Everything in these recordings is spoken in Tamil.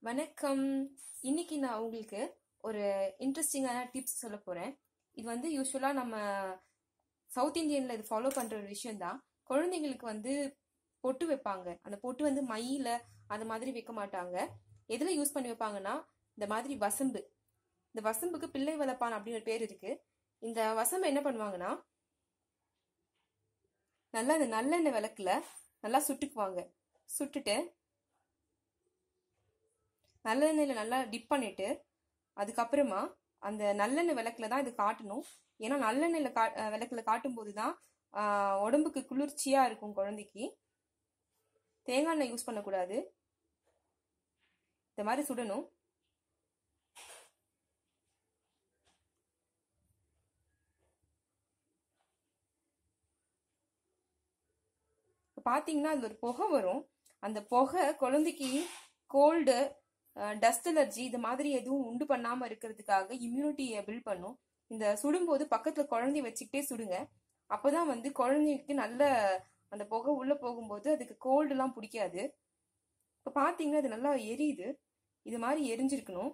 வணக்கம் இன்னைக்கு நான் உங்களுக்கு ஒரு இன்ட்ரெஸ்டிங்கான டிப்ஸ் சொல்ல போறேன் இது வந்து யூஸ்வலா நம்ம சவுத் இந்தியன்ல இது ஃபாலோ பண்ற ஒரு விஷயம் தான் குழந்தைங்களுக்கு வந்து பொட்டு வைப்பாங்க அந்த பொட்டு வந்து மையில அந்த மாதிரி வைக்க மாட்டாங்க எதுல யூஸ் பண்ணி வைப்பாங்கன்னா இந்த மாதிரி வசம்பு இந்த வசம்புக்கு பிள்ளை வளர்ப்பான் அப்படின்னு ஒரு பேர் இருக்கு இந்த வசம்பு என்ன பண்ணுவாங்கன்னா நல்லா இந்த நல்லெண்ணெய் விளக்குல நல்லா சுட்டுக்குவாங்க சுட்டுட்டு நல்லெண்ணெயில நல்லா டிப் பண்ணிட்டு அதுக்கப்புறமா அந்த நல்லெண்ணெய் விளக்குல தான் இது காட்டணும் ஏன்னா நல்லெண்ணெயில கா அஹ் விளக்குல காட்டும் போது தான் ஆஹ் உடம்புக்கு குளிர்ச்சியா இருக்கும் குழந்தைக்கு தேங்காய் எண்ணெய் யூஸ் பண்ணக்கூடாது இந்த மாதிரி சுடணும் இப்ப பாத்தீங்கன்னா அது ஒரு புகை வரும் அந்த புகை குழந்தைக்கு கோல்டு டஸ்ட் அலர்ஜி இது மாதிரி எதுவும் உண்டு பண்ணாம இருக்கிறதுக்காக இம்யூனிட்டியை பில்ட் பண்ணும் இந்த சுடும்போது பக்கத்துல குழந்தைய வச்சுக்கிட்டே சுடுங்க அப்பதான் வந்து குழந்தைக்கு நல்ல அந்த புகை உள்ள போகும்போது அதுக்கு கோல்டு எல்லாம் பிடிக்காது இப்ப பாத்தீங்கன்னா அது நல்லா எரியுது இது மாதிரி எரிஞ்சிருக்கணும்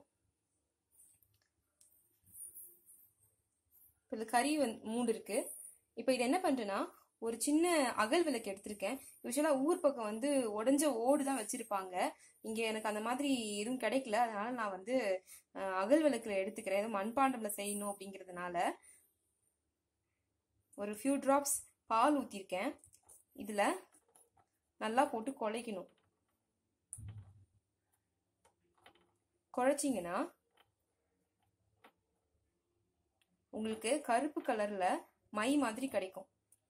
இப்ப இது கறி வந்து மூடு இருக்கு இப்ப இது என்ன பண்றேன்னா ஒரு சின்ன அகல் விளக்கு எடுத்திருக்கேன் யூஸ்வலா ஊர் பக்கம் வந்து உடஞ்ச ஓடு தான் வச்சிருப்பாங்க இங்க எனக்கு அந்த மாதிரி எதுவும் கிடைக்கல அதனால நான் வந்து அஹ், அகல் விளக்குல எடுத்துக்கிறேன் எதுவும் மண்பாண்டம்ல செய்யணும் அப்படிங்கிறதுனால ஒரு ஃபியூ டிராப்ஸ் பால் ஊத்திருக்கேன் இதுல நல்லா போட்டு குழைக்கணும் குழைச்சிங்கன்னா உங்களுக்கு கருப்பு கலர்ல மை மாதிரி கிடைக்கும்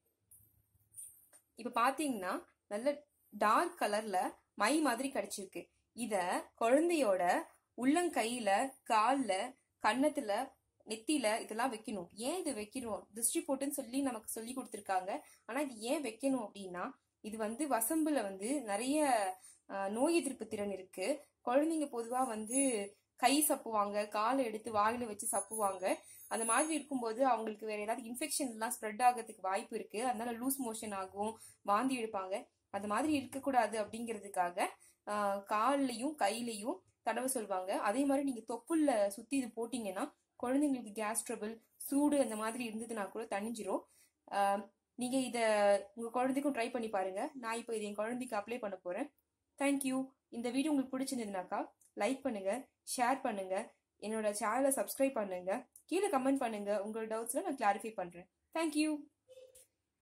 இப்ப பாத்தீங்கன்னா நல்ல டார்க் கலர்ல மை மாதிரி கிடைச்சிருக்கு இத குழந்தையோட உள்ளங்கையில கால்ல கன்னத்துல நெத்தியில இதெல்லாம் வைக்கணும் ஏன் இது வைக்கணும் திருஷ்டி போட்டுன்னு சொல்லி நமக்கு சொல்லி கொடுத்துருக்காங்க ஆனா இது ஏன் வைக்கணும் அப்படின்னா இது வந்து வசம்புல வந்து நிறைய ஆஹ், நோய் எதிர்ப்பு திறன் இருக்கு குழந்தைங்க பொதுவா வந்து கை சப்புவாங்க காலை எடுத்து வாயில வச்சு சப்புவாங்க அந்த மாதிரி இருக்கும்போது அவங்களுக்கு வேற ஏதாவது இன்ஃபெக்ஷன் எல்லாம் ஸ்ப்ரெட் ஆகிறதுக்கு வாய்ப்பு இருக்கு அதனால லூஸ் மோஷன் ஆகும் வாந்தி எடுப்பாங்க அது மாதிரி இருக்கக்கூடாது அப்படிங்கிறதுக்காக ஆஹ், கால்லயும் கையிலையும் தடவை சொல்லுவாங்க அதே மாதிரி நீங்க தொப்புள்ள சுத்தி இது போட்டீங்கன்னா குழந்தைங்களுக்கு கேஸ் ட்ரபிள் சூடு அந்த மாதிரி இருந்ததுன்னா கூட தணிஞ்சிரும் ஆஹ், நீங்க இத உங்க குழந்தைக்கும் ட்ரை பண்ணி பாருங்க நான் இப்போ இது என் குழந்தைக்கு அப்ளை பண்ண போறேன் தேங்க்யூ இந்த வீடியோ உங்களுக்கு பிடிச்சிருந்ததுனாக்கா லைக் பண்ணுங்க ஷேர் பண்ணுங்க என்னோட சேனலை சப்ஸ்கிரைப் பண்ணுங்க கீழே கமெண்ட் பண்ணுங்க உங்களோட டவுட்ஸ்ல நான் கிளாரிஃபை பண்றேன் தேங்க்யூ